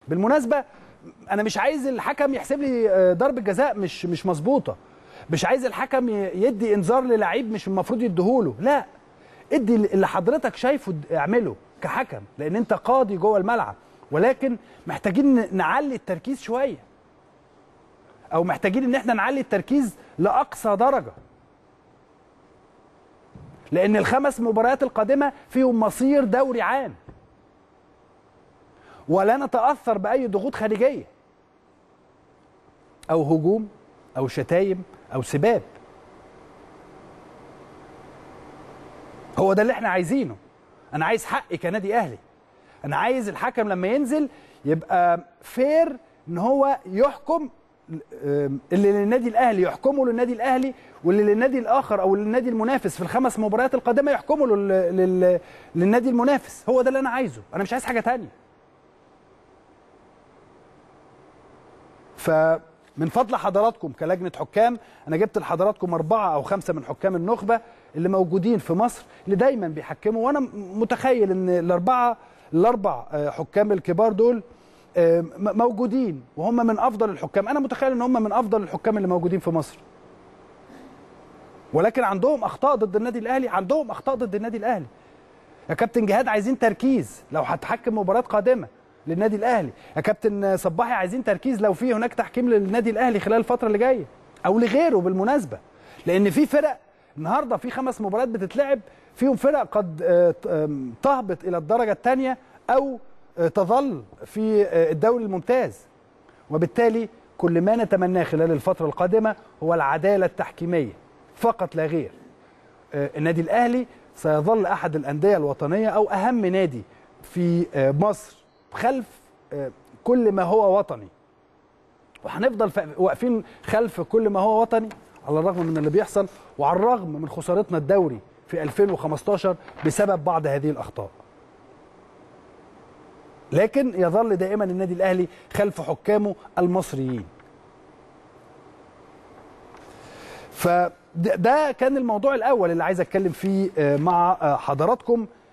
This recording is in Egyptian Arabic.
بالمناسبه انا مش عايز الحكم يحسب لي آه، ضربه جزاء مش مش مظبوطه مش عايز الحكم ي- يدي انذار للعيب مش المفروض يديهوله لا ادي اللي حضرتك شايفه د- اعمله كحكم لان انت قاضي جوه الملعب ولكن محتاجين ن- نعلي التركيز شويه او محتاجين ان احنا نعلي التركيز لاقصى درجه لان الخمس مباريات القادمه فيهم مصير دوري عام ولا نتاثر باي ضغوط خارجيه او هجوم او شتايم او سباب هو ده اللي احنا عايزينه انا عايز حقي كنادي اهلي انا عايز الحكم لما ينزل يبقى فير ان هو يحكم آم، اللي للنادي الاهلي يحكمه للنادي الاهلي واللي للنادي الاخر او للنادي المنافس في الخمس مباريات القادمه يحكمه لل... لل... للنادي المنافس هو ده اللي انا عايزه انا مش عايز حاجه تانية فمن فضل حضراتكم كلجنه حكام انا جبت لحضراتكم اربعه او خمسه من حكام النخبه اللي موجودين في مصر اللي دايما بيحكموا وانا متخيل ان الاربعه الاربع آه، حكام الكبار دول آه، م- موجودين وهم من افضل الحكام انا متخيل ان هم من افضل الحكام اللي موجودين في مصر ولكن عندهم اخطاء ضد النادي الاهلي عندهم اخطاء ضد النادي الاهلي يا كابتن جهاد عايزين تركيز لو هتحكم مباراه قادمه للنادي الاهلي يا كابتن صباحي عايزين تركيز لو في هناك تحكيم للنادي الاهلي خلال الفتره اللي جايه او لغيره بالمناسبه لان في فرق النهارده في خمس مباريات بتتلعب فيهم فرق قد آه، ت- آم، تهبط الى الدرجه الثانيه او آه، تظل في آه، الدوري الممتاز وبالتالي كل ما نتمناه خلال الفتره القادمه هو العداله التحكيميه فقط لا غير آه، النادي الاهلي سيظل احد الانديه الوطنيه او اهم نادي في آه، مصر خلف آه، كل ما هو وطني وهنفضل ف- واقفين خلف كل ما هو وطني على الرغم من اللي بيحصل وعلى الرغم من خسارتنا الدوري في 2015 بسبب بعض هذه الاخطاء لكن يظل دائما النادي الاهلي خلف حكامه المصريين فده كان الموضوع الاول اللي عايز اتكلم فيه آه، مع آه، حضراتكم